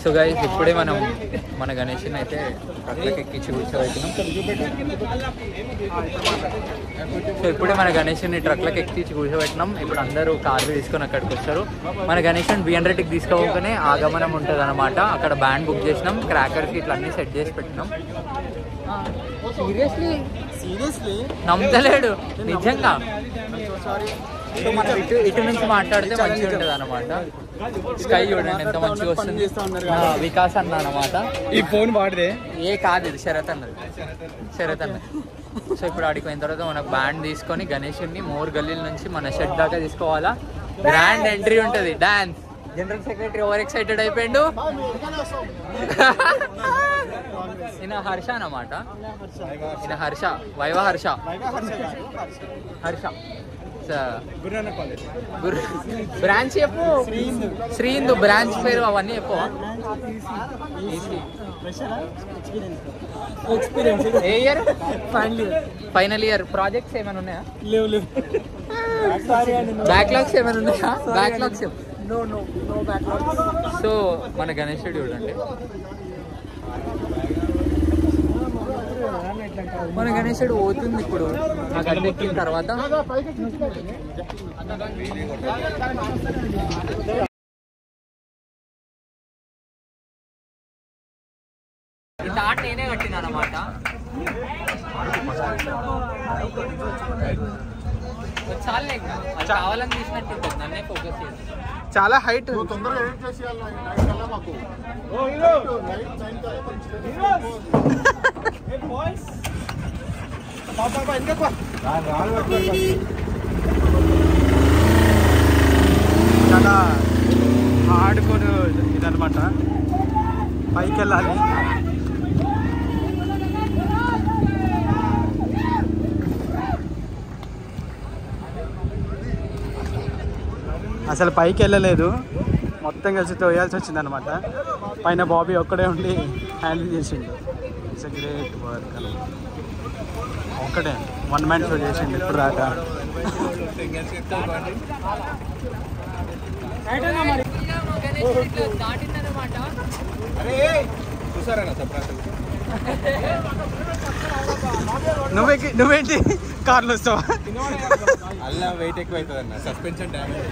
So guys ఇప్పుడే మనం మన గణేష్ని అయితే ట్రక్లోకి ఎక్కించి కూర్చోబెట్టినాం సో ఇప్పుడే మన గణేష్ని ట్రక్లోకి ఎక్కించి కూర్చోబెట్టినాం ఇప్పుడు అందరూ కార్లు తీసుకొని అక్కడికి వస్తారు మన గణేష్ని బి హండ్రెడ్కి తీసుకోగానే ఆగమనం ఉంటుంది అనమాట అక్కడ బ్యాండ్ బుక్ చేసినాం క్రాకర్స్ ఇట్లా అన్ని సెట్ చేసి పెట్టినాం సీరియస్లీ సీరియస్లీ నమ్మతలేడు నిజంగా సో మనం ఇటు ఇటు నుంచి మాట్లాడితే మంచిగా ఉంటుంది అనమాట స్కై చూడండి ఎంత మంచిగా వస్తుంది ఆ, వికాస్ అన్న అనమాట ఈ ఫోన్ వాడితే ఏ కాదు ఇది శరత్ అన్నది శరత్ అన్నది సో ఇప్పుడు ఆడికి పోయిన తర్వాత మన బ్యాండ్ తీసుకొని గణేషుని మోర్ గల్లీల నుంచి మన షెడ్ దాకా తీసుకోవాలా గ్రాండ్ ఎంట్రీ ఉంటుంది dance general secretary over excited అయిపోయిండు ఈయన హర్ష అన్నమాట ఈయన హర్ష వైవ హర్ష హర్ష స- గురునాన కాలేజ్ గురు బ్రాంచ్ చెప్పు శ్రీందు బ్రాంచ్ పేరు అవన్నీ చెప్పు ఎక్స్పీరియన్స్ ఏ year final final year projects ఏమైనా ఉన్నాయా లేవు లేవు సారీ అండి బ్యాక్లాగ్స్ ఏమైనా ఉన్నాయా backlogs no no no back so మన గణేశుడు చూడండి మన గణేశుడు పోతుంది ఇప్పుడు ఆ గడ్డ ఎక్కిన తర్వాత ఈ తాట నేనే కట్టినా అనమాట చాలే ఇంకా అది కావాలని తీసినట్టు ఉంటుంది నన్నే ఫోకస్ చేసి చాలా హైట్ తొందరగా ఎడిట్ చేసేయాలి నైట్ కల్లా మాకు నైట్ నైన్ కల్లా చాలా ఆడుకోను ఇదనమాట పైకి వెళ్ళాలి అసలు పైకి వెళ్ళలేదు మొత్తం కలిసి తోయాల్సి వచ్చింది అనమాట పైన బాబీ ఒక్కడే ఉండి హ్యాండిల్ చేసిండు ఇట్స్ గ్రేట్ వర్క్ ఒక్కడే వన్ మ్యాన్ షో చేసిండు ఇప్పుడు దాకా దాటిందనమాట నువ్వెక్కి నువ్వేంటి కార్లో వస్తావా అల్లా వెయిట్ ఎక్కువ అవుతుంది అన్న సస్పెన్షన్ డ్యామేజ్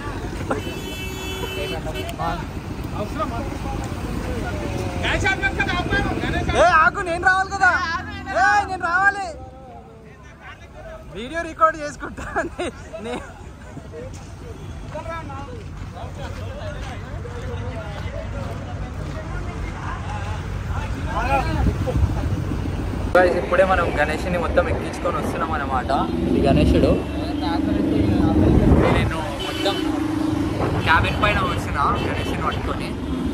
ఏ ఆకు నేను రావాలి కదా ఏ నేను రావాలి వీడియో రికార్డ్ చేసుకుంటా నే- నే- Guys, ఇప్పుడే మనం గణేష్ని మొత్తం ఎక్కించుకొని వస్తున్నాం అనమాట ఇది గణేశుడు నేను మొత్తం క్యాబిన్ పైన వస్తున్నా గణేష్ని పట్టుకొని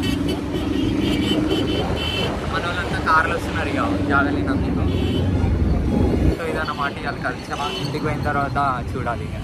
మన వాళ్ళంతా కార్లు వస్తున్నారు ఇక జాగలేనందుకు సో ఇదన్నమాట ఇవాళ కలిసామా ఇంటికి పోయిన తర్వాత చూడాలి ఇక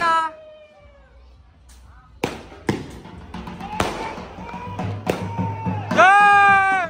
భయ్యా జై!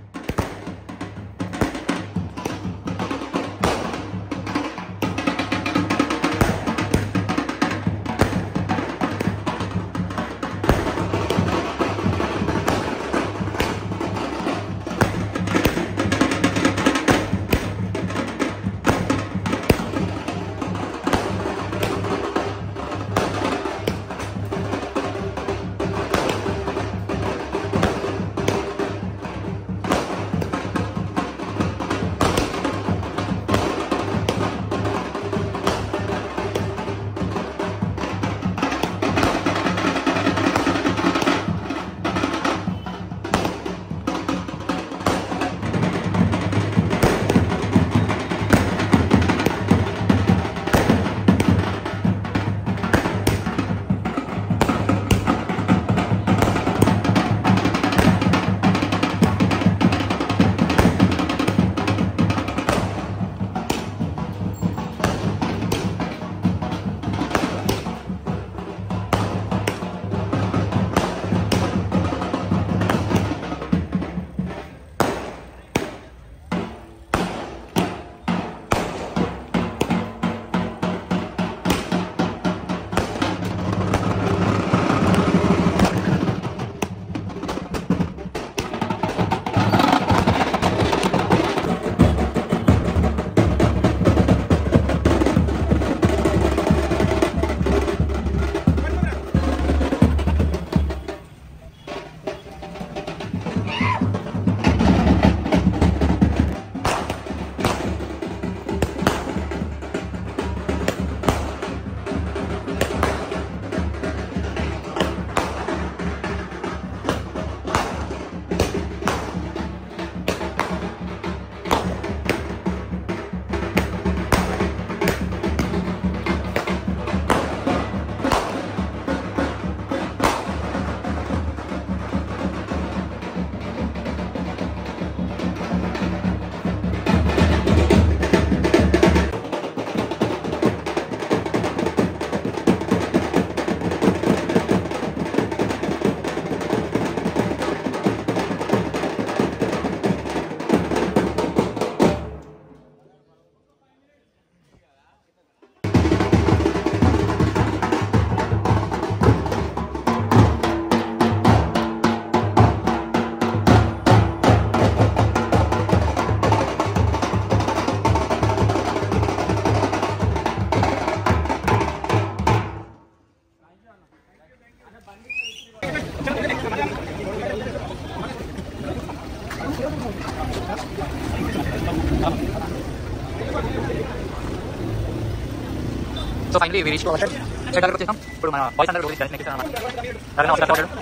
So finally we reach our set దగ్గర వచ్చేసాం ఇప్పుడు మన బాయ్స్ అందరూ నెక్స్ట్ నెక్స్ట్ అన్నమాట అలాగే అవసరం కావాలి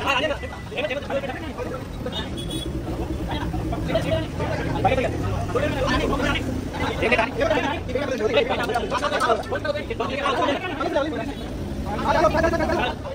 Halo,